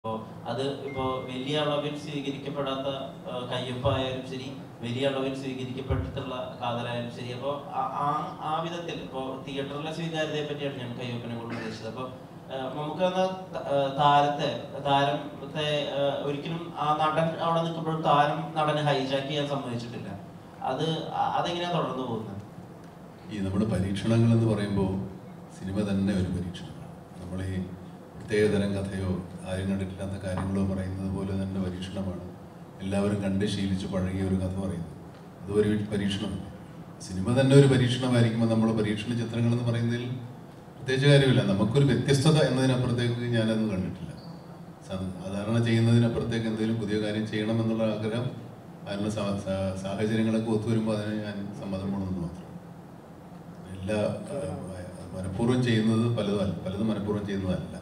അപ്പോൾ അത് ഇപ്പോൾ വലിയ അളവിൽ സ്വീകരിക്കപ്പെടാത്ത ആ, കയ്യൊപ്പായാലും ശരി വലിയ അളവിൽ സ്വീകരിക്കപ്പെട്ടിട്ടുള്ള കാതലായാലും ശരി അപ്പോൾ ആ ആ വിധത്തിൽ ഇപ്പോൾ തിയേറ്ററിലെ സ്വീകാര്യതയെ പറ്റിയാണ് ഞാൻ കയ്യൊപ്പിനെ കൊണ്ട് ഉദ്ദേശിച്ചത് അപ്പോൾ നമുക്ക് അന്ന് ത- ആ, താരത്തെ താരത്തെ ആ, ഒരിക്കലും ആ നടൻ അവിടെ നിൽക്കുമ്പോഴും താരം നടനെ ഹൈജാക്ക് ചെയ്യാൻ സമ്മതിച്ചിട്ടില്ല അത് അ- അതെങ്ങനെയാണ് തുടർന്നു പോകുന്നത് ഈ നമ്മുടെ പരീക്ഷണങ്ങൾ എന്ന് പറയുമ്പോൾ സിനിമ തന്നെ ഒരു പരീക്ഷണമാണ് നമ്മൾ ഈ പ്രത്യേകതരം കഥയോ ആരും കണ്ടിട്ടില്ലാത്ത കാര്യങ്ങളോ പറയുന്നത് പോലെ തന്നെ പരീക്ഷണമാണ് എല്ലാവരും കണ്ട് ശീലിച്ച് പഴകിയ ഒരു കഥ പറയുന്നത് അത് ഒരു പരീക്ഷണമല്ല സിനിമ തന്നെ ഒരു പരീക്ഷണമായിരിക്കുമ്പോൾ നമ്മൾ പരീക്ഷണ ചിത്രങ്ങൾ എന്ന് പറയുന്നതിൽ പ്രത്യേകിച്ച് കാര്യമില്ല നമുക്കൊരു വ്യത്യസ്തത എന്നതിനപ്പുറത്തേക്ക് ഞാനൊന്നും കണ്ടിട്ടില്ല സാ- സാധാരണ ചെയ്യുന്നതിനപ്പുറത്തേക്ക് എന്തെങ്കിലും പുതിയ കാര്യം ചെയ്യണമെന്നുള്ള ആഗ്രഹം അതിനുള്ള സാ- സാ- സാഹചര്യങ്ങളൊക്കെ ഒത്തുവരുമ്പോൾ അതിന് ഞാൻ സമ്മതം പോകണമെന്ന് മാത്രം എല്ലാ ആ, മനഃപൂർവ്വം ചെയ്യുന്നത് പലതല്ല പലതും മനഃപൂർവ്വം ചെയ്യുന്നതല്ല